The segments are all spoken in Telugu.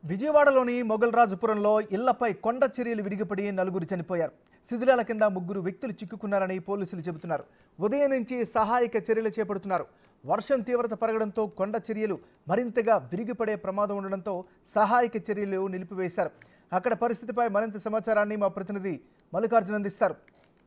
విజయవాడలోని మొగల్రాజుపురంలో ఇళ్లపై కొండ చర్యలు విడిగిపడి నలుగురు చనిపోయారు శిథిలాల కింద ముగ్గురు వ్యక్తులు చిక్కుకున్నారని పోలీసులు చెబుతున్నారు ఉదయం నుంచి సహాయక చర్యలు చేపడుతున్నారు వర్షం తీవ్రత పెరగడంతో కొండ చర్యలు మరింతగా విరిగిపడే ప్రమాదం ఉండడంతో సహాయక చర్యలు నిలిపివేశారు అక్కడ పరిస్థితిపై మరింత సమాచారాన్ని మా ప్రతినిధి మల్లికార్జున అందిస్తారు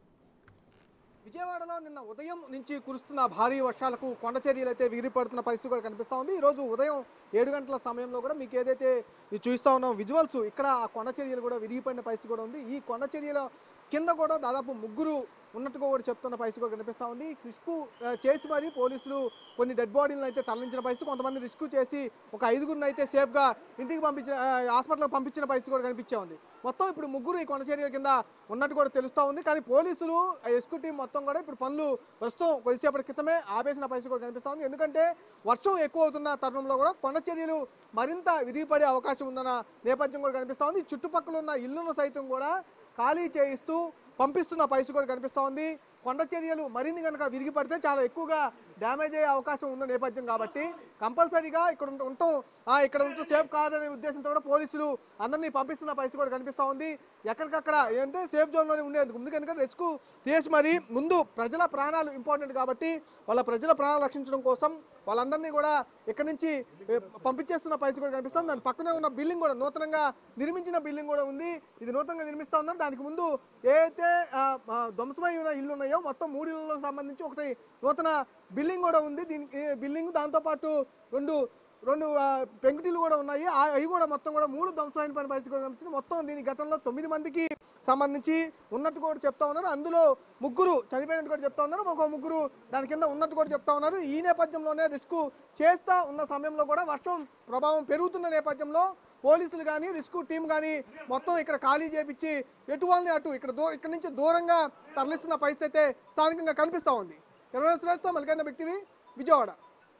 విజయవాడలో నిన్న ఉదయం నుంచి కురుస్తున్న భారీ వర్షాలకు కొండ చర్యలు అయితే విరిపడుతున్న పరిస్థితి కూడా కనిపిస్తూ ఉంది ఈ రోజు ఉదయం ఏడు గంటల సమయంలో కూడా మీకు ఏదైతే ఇది చూస్తూ ఉన్నాం విజువల్స్ ఇక్కడ ఆ కొండ చర్యలు కూడా విరిగిపడిన పరిస్థితి కూడా ఉంది ఈ కొండ చర్యల కింద కూడా దాదాపు ముగ్గురు ఉన్నట్టుగా కూడా చెప్తున్న పరిస్థితి కూడా కనిపిస్తూ ఉంది రిస్క్ ఆ, చేసి మరి పోలీసులు కొన్ని డెడ్ బాడీలను అయితే తరలించిన పరిస్థితి కొంతమంది రిస్క్ చేసి ఒక ఐదుగురిని అయితే సేఫ్గా ఇంటికి పంపించిన ఆ, హాస్పిటల్కి పంపించిన పరిస్థితి కూడా కనిపించే ఉంది మొత్తం ఇప్పుడు ముగ్గురు ఈ కొండ చర్యల కింద ఉన్నట్టు కూడా తెలుస్తూ ఉంది కానీ పోలీసులు ఆ ఎస్క్యూ టీం మొత్తం కూడా ఇప్పుడు పనులు ప్రస్తుతం కొద్దిసేపటి క్రితమే ఆపేసిన పరిస్థితి కూడా కనిపిస్తూ ఉంది ఎందుకంటే వర్షం ఎక్కువ అవుతున్న తరుణంలో కూడా కొండ చర్యలు మరింత విరిగిపడే అవకాశం ఉందన్న నేపథ్యం కూడా కనిపిస్తూ ఉంది చుట్టుపక్కల ఉన్న ఇళ్లను సైతం కూడా ఖాళీ చేయిస్తూ పంపిస్తున్న పరిస్థితి కూడా కనిపిస్తూ ఉంది కొండ చర్యలు మరిన్ని కనుక విరిగి పడితే చాలా ఎక్కువగా డ్యామేజ్ అయ్యే అవకాశం ఉన్న నేపథ్యం కాబట్టి కంపల్సరీగా ఇక్కడ ఉంట- ఉండటం ఆ, ఇక్కడ ఉంటూ సేఫ్ కాదనే ఉద్దేశంతో కూడా పోలీసులు అందరినీ పంపిస్తున్న పరిస్థితి కూడా కనిపిస్తూ ఉంది ఎక్కడికక్కడ ఏంటంటే సేఫ్ జోన్లోనే ఉండేందుకు ముందుకు ఎందుకంటే రెస్క్యూ చేసి మరి ముందు ప్రజల ప్రాణాలు ఇంపార్టెంట్ కాబట్టి వాళ్ళ ప్రజల ప్రాణాలు రక్షించడం కోసం వాళ్ళందరినీ కూడా ఇక్కడి నుంచి ఏ, పంపించేస్తున్న పరిస్థితి కూడా కనిపిస్తుంది దాని పక్కనే ఉన్న బిల్డింగ్ కూడా నూతనంగా నిర్మించిన బిల్డింగ్ కూడా ఉంది ఇది నూతనంగా నిర్మిస్తా ఉన్నారు దానికి ముందు ఏదైతే ఆ, ఆ, ధ్వంసమై ఉన్న ఇల్లు ఉన్నాయో మొత్తం మూడు ఇళ్ళకు సంబంధించి ఒకటి నూతన బిల్డింగ్ కూడా ఉంది దీనికి బిల్డింగ్ దాంతోపాటు రెండు రెండు ఆ, పెంకుటిల్లు కూడా ఉన్నాయి ఆ- అవి కూడా మొత్తం కూడా మూడు ధ్వంసమైన పని పరిస్థితి కూడా కనిపిస్తుంది మొత్తం దీని గతంలో తొమ్మిది మందికి సంబంధించి ఉన్నట్టు కూడా చెప్తా ఉన్నారు అందులో ముగ్గురు చనిపోయినట్టు కూడా చెప్తా ఉన్నారు ఒక ముగ్గురు దాని కింద ఉన్నట్టు కూడా చెప్తా ఉన్నారు ఈ నేపథ్యంలోనే రిస్క్ చేస్తా ఉన్న సమయంలో కూడా వర్షం ప్రభావం పెరుగుతున్న నేపథ్యంలో పోలీసులు కానీ రిస్క్ టీం కానీ మొత్తం ఇక్కడ ఖాళీ చేపించి ఎటు వాళ్ళని అటు ఇక్కడ దూర ఇక్కడ నుంచి దూరంగా తరలిస్తున్న పరిస్థితి అయితే స్థానికంగా కనిపిస్తూ ఉంది కెమెరా సురేష్తో మల్లికాంద వ్యక్తివి విజయవాడ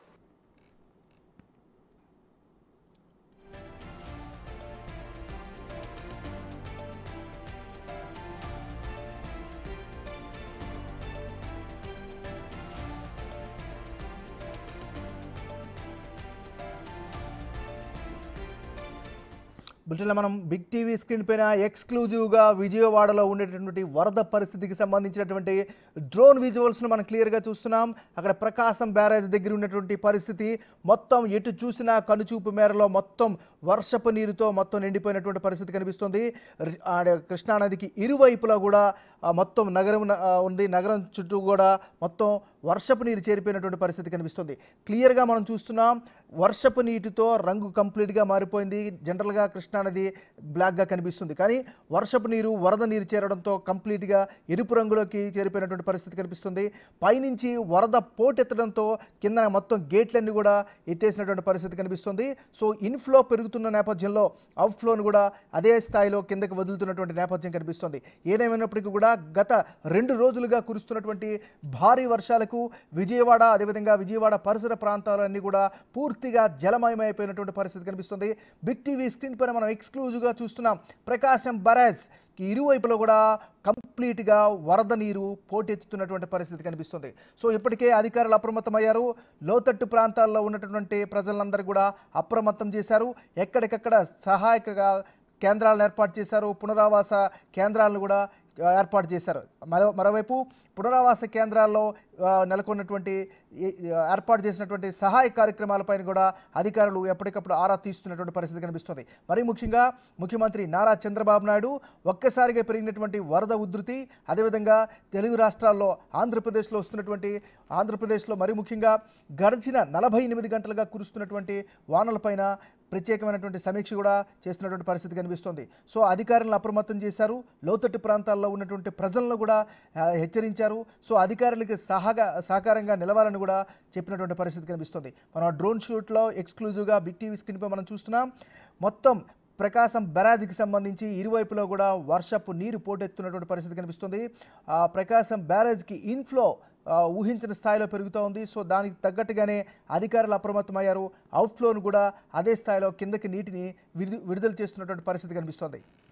బులెటిన్లో మనం బిగ్ టీవీ స్క్రీన్ పైన ఎక్స్క్లూజివ్గా విజయవాడలో ఉండేటటువంటి వరద పరిస్థితికి సంబంధించినటువంటి డ్రోన్ విజువల్స్ను మనం క్లియర్గా చూస్తున్నాం అక్కడ ప్రకాశం బ్యారేజ్ దగ్గర ఉన్నటువంటి పరిస్థితి మొత్తం ఎటు చూసినా కనుచూపు మేరలో మొత్తం వర్షపు నీరుతో మొత్తం నిండిపోయినటువంటి పరిస్థితి కనిపిస్తుంది రి- ఆడ కృష్ణానదికి ఇరువైపులా కూడా ఆ, మొత్తం నగరం ఆ, ఉంది నగరం చుట్టూ కూడా మొత్తం వర్షపు నీరు చేరిపోయినటువంటి పరిస్థితి కనిపిస్తుంది క్లియర్గా మనం చూస్తున్నాం వర్షపు నీటితో రంగు కంప్లీట్గా మారిపోయింది జనరల్గా కృష్ణానది బ్లాక్గా కనిపిస్తుంది కానీ వర్షపు నీరు వరద నీరు చేరడంతో కంప్లీట్గా ఎరుపు రంగులోకి చేరిపోయినటువంటి పరిస్థితి కనిపిస్తుంది పైనుంచి వరద పోటెత్తడంతో కింద మొత్తం గేట్లన్నీ కూడా ఎత్తేసినటువంటి పరిస్థితి కనిపిస్తుంది సో ఇన్ఫ్లో పెరుగుతున్న నేపథ్యంలో అవుట్ఫ్లోను కూడా అదే స్థాయిలో కిందకి వదులుతున్నటువంటి నేపథ్యం కనిపిస్తుంది ఏదేమైనప్పటికీ కూడా గత రెండు రోజులుగా కురుస్తున్నటువంటి భారీ వర్షాలకు విజయవాడ అదేవిధంగా విజయవాడ పరిసర ప్రాంతాలన్నీ కూడా పూర్తిగా జలమయమైపోయినటువంటి పరిస్థితి కనిపిస్తుంది బిగ్ టీవీ స్క్రీన్ పైన మనం ఎక్స్క్లూజివ్గా చూస్తున్నాం ప్రకాశం బరాజ్ ఇరువైపులో కూడా కంప్లీట్గా వరద నీరు పోటెత్తుతున్నటువంటి పరిస్థితి కనిపిస్తుంది సో ఇప్పటికే అధికారులు అప్రమత్తమయ్యారు లోతట్టు ప్రాంతాల్లో ఉన్నటువంటి ప్రజలందరూ కూడా అప్రమత్తం చేశారు ఎక్కడికక్కడ సహాయక కేంద్రాలను ఏర్పాటు చేశారు పునరావాస కేంద్రాలను కూడా ఆ, ఏర్పాటు చేశారు మరో మరోవైపు పునరావాస కేంద్రాల్లో ఆ, నెలకొన్నటువంటి ఈ- ఈ ఏర్పాటు చేసినటువంటి సహాయ కార్యక్రమాలపైన కూడా అధికారులు ఎప్పటికప్పుడు ఆరా తీస్తున్నటువంటి పరిస్థితి కనిపిస్తుంది మరి ముఖ్యంగా ముఖ్యమంత్రి నారా చంద్రబాబు నాయుడు ఒక్కసారిగా పెరిగినటువంటి వరద ఉధృతి అదేవిధంగా తెలుగు రాష్ట్రాల్లో ఆంధ్రప్రదేశ్లో వస్తున్నటువంటి ఆంధ్రప్రదేశ్లో మరి ముఖ్యంగా గడిచిన నలభై ఎనిమిది గంటలుగా కురుస్తున్నటువంటి వానలపైన ప్రత్యేకమైనటువంటి సమీక్ష కూడా చేస్తున్నటువంటి పరిస్థితి కనిపిస్తుంది సో అధికారులను అప్రమత్తం చేశారు లోతట్టు ప్రాంతాల్లో ఉన్నటువంటి ప్రజలను కూడా ఆ, హెచ్చరించారు సో అధికారులకి సహగా సహకారంగా నిలవాలని కూడా చెప్పినటువంటి పరిస్థితి కనిపిస్తుంది మనం డ్రోన్ షూట్లో ఎక్స్క్లూజివ్గా బిగ్ టీవీ స్క్రీన్పై మనం చూస్తున్నాం మొత్తం ప్రకాశం బరాజ్కి సంబంధించి ఇరువైపులో కూడా వర్షపు నీరు పోటెత్తున్నటువంటి పరిస్థితి కనిపిస్తుంది ఆ ప్రకాశం బ్యారేజ్కి ఇన్ఫ్లో ఆ, ఊహించిన స్థాయిలో పెరుగుతూ ఉంది సో దానికి తగ్గట్టుగానే అధికారులు అప్రమత్తమయ్యారు అవుట్ఫ్లోను కూడా అదే స్థాయిలో కిందకి నీటిని విడు- విడుదల చేస్తున్నటువంటి పరిస్థితి కనిపిస్తోంది